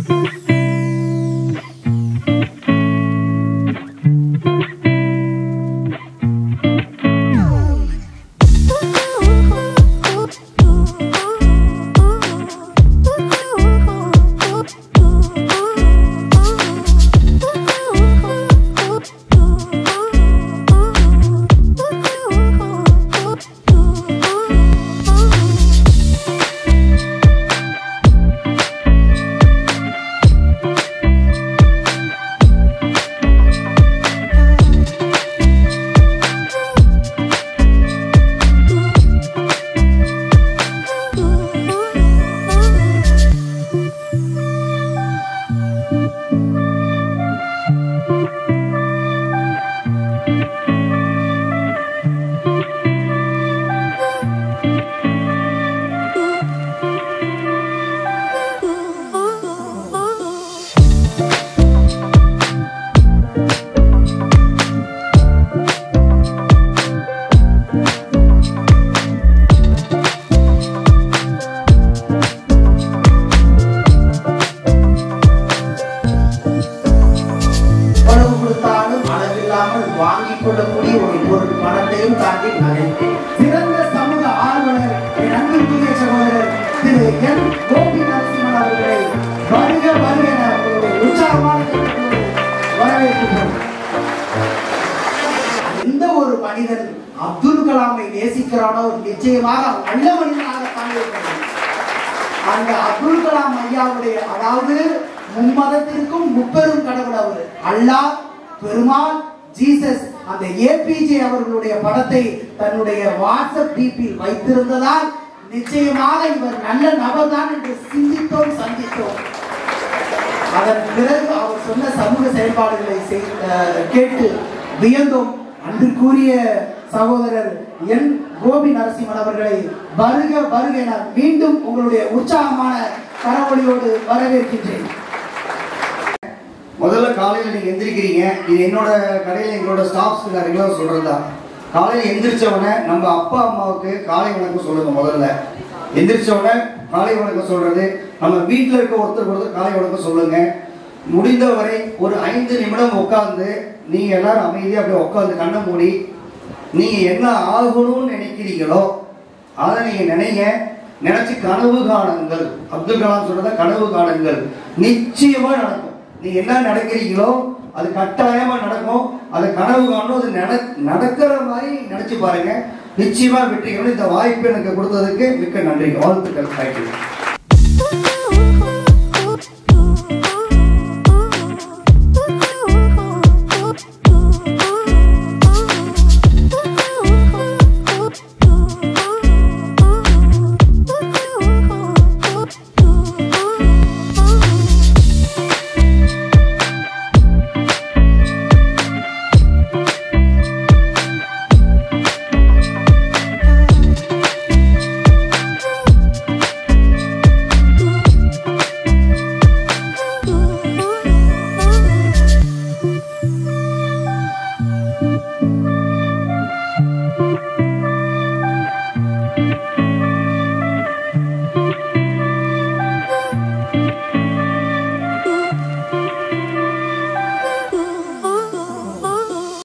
எவ்வளவு கொடுத்தாலும் அளவில்லாமல் வாங்கிக் கொள்ளக்கூடிய ஒரு பொருள் பணத்தையும் தாண்டி நகை சிறந்த சமூக ஆர்வலர் என் அன்பிற்குரிய சகோதரர் திரு என் கோபி நரசிம்மன் அவர்களை வருக வருக என உங்களுடைய உற்சாகமான கைத்தட்டலோடு வரவேற்கின்றோம் எந்த ஒரு மனிதன் அப்துல் கலாமை நேசிக்கிறானோ நிச்சயமாக அவன் நல்ல மனிதனாகத்தான் இருக்க வேண்டும் அந்த அப்துல் கலாம் ஐயாவுடைய அதாவது மும்மதத்திற்கும் முப்பெரும் கடவுள் அவர் அல்லாஹ் பெருமாள் ஜீசஸ் அந்த ஏபிஜே அவர்களுடைய படத்தை தன்னுடைய வாட்ஸ்அப் டிபியில் வைத்திருந்ததால் நிச்சயமாக இவர் நல்ல நபர் தான் என்று சிந்தித்தோம் சந்தித்தோம் அதன் பிறகு அவர் சொன்ன சமூக செயல்பாடுகளை செய்- அஹ் கேட்டு வியந்தோம் அன்றுக்குரிய சகோதரர் என் கோபி நரசிம்மன் அவர்களை வருக வருக என மீண்டும் உங்களுடைய உற்சாகமான கரவொலியோடு வரவேற்கின்றேன் முதல்ல காலையில் நீங்க எந்திரிக்கிறீங்க இது என்னோட கடையில் எங்களோட ஸ்டாஃப்ஸ் ரெகுலர் சொல்றதா காலையில் எந்திரிச்ச உடனே நம்ம அப்பா அம்மாவுக்கு காலை வணக்கம் சொல்லுங்க முதல்ல எந்திரிச்ச உடனே காலை வணக்கம் சொல்றது நம்ம வீட்டில் இருக்க ஒருத்தர் ஒருத்தர் காலை வணக்கம் சொல்லுங்க முடிந்தவரை ஒரு ஐந்து நிமிடம் உட்கார்ந்து நீங்க எல்லாரும் அமைதியா அப்படியே உட்கார்ந்து கண்ணை மூடி நீங்க என்ன ஆகணும்னு நினைக்கிறீங்களோ அதை நீங்க நினைங்க நினைச்சு கனவு காணுங்கள் அப்துல் கலாம் சொல்றத கனவு காணுங்கள் நிச்சயமா நடக்கும் நீங்க என்ன நினைக்கிறீங்களோ அது கட்டாயமா நடக்கும் அது கனவு காணும் அது நட நடக்கிற மாதிரி நினைச்சு பாருங்க நிச்சயமா வெற்றி இந்த வாய்ப்பு எனக்கு கொடுத்ததுக்கு மிக்க நன்றி வாழ்த்துக்கள் தேங்க்யூ